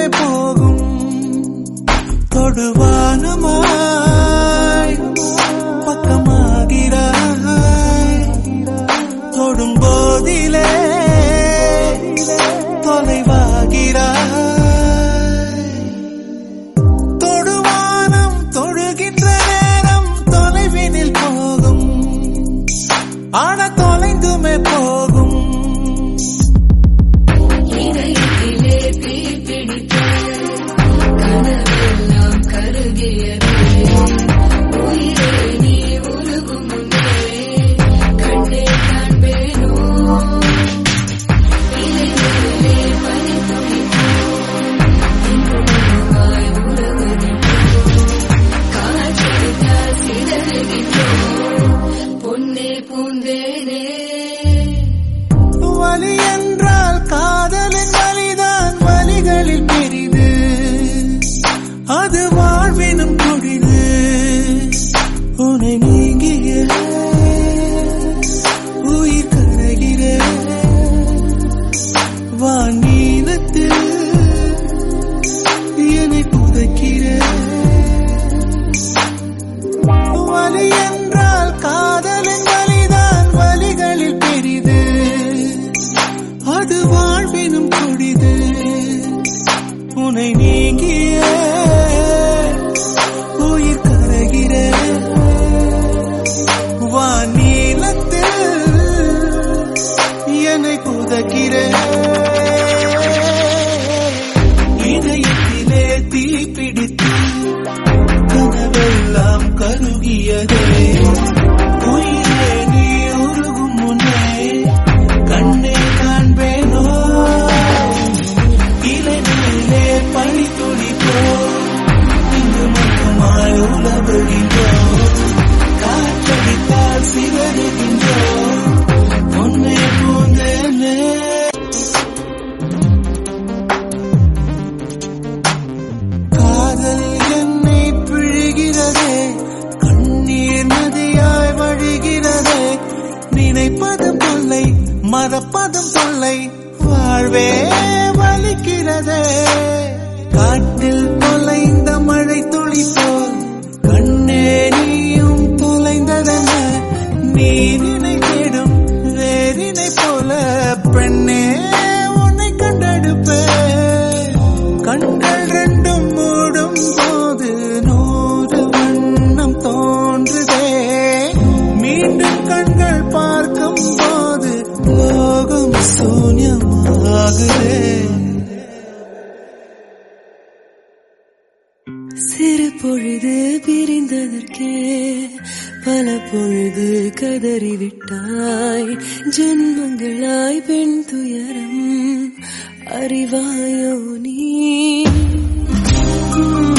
தொலைந்துமே போகும் தொடுவானமாய் பக்கமாகிறாய் தொடும் போதிலே தொலைவாகிறாய் தொடுவானம் தொழுகின்ற நேரம் தொலைவினில் போகும் ஆன தொலைந்துமே போகும் இதயத்திலே தீப்பிடித்த கனவெல்லாம் கருகியது உயிரே நீ உருகும் முன்னே கண்டே காண்பேனோ இலைகளிலே பனி துளிப்பாய் உறவுகின்றோம் காற்றெடுத்தால் சிதறுகின்றோம் பொன்னே பூந்தேனே வலி என்றால் காதலின் வலிதான் வலிகளில் பெரிது அது வாழ்வினும் கொடிது உன்னை நீங்கிய உயிர் கரைகிற வானீனத்தில் என்னை புதைக்கிற வலி என்றால் காதலின் வலிதான் வலிகளில் பெரிது அது வாழ்வினும் கொடிது உன்னை நீங்கிய உயிர் கரைகிற வானீலத்தில் என்னை புதைக்கிற இதயத்திலே தீப்பிடித்து கனவெல்லாம் கருகியதே உயிரே நீ உருகும் முன்னே கண்ணே காண்பேனோ இலைகளிலே பனி துளிப்போ இங்கு மட்டுமாய் உலவுகின்றோம் காற்றடித்தால் சிதறுகின்றோம் பொன்னே பூந்தேனே காதல் என்னை பிழிகிறதே கண்ணீர் நதியாய் வழிகிறதே நினைப்பதும் தொல்லை மறப்பதும் தொல்லை வாழ்வே வலிக்கிறதே காட்டில் தொலைந்த மழை துளி போல் கண்ணே நீயும் தொலைந்ததென நீரினை தேடும் வேரினை போல பெண்ணே உன்னை கண்டெடுப்பேன் கண்கள் ரெண்டும் மூடும் போது நூறு வண்ணம் தோன்றுதே மீண்டும் கண்கள் பார்க்கும் போது லோகம் சூன்யமாகுதே சிறு பொழுது பிரிந்ததற்கே பல பொழுது கதறிவிட்டாய் ஜென்மங்களாய் பெண் துயரம் அறிவாயோ நீ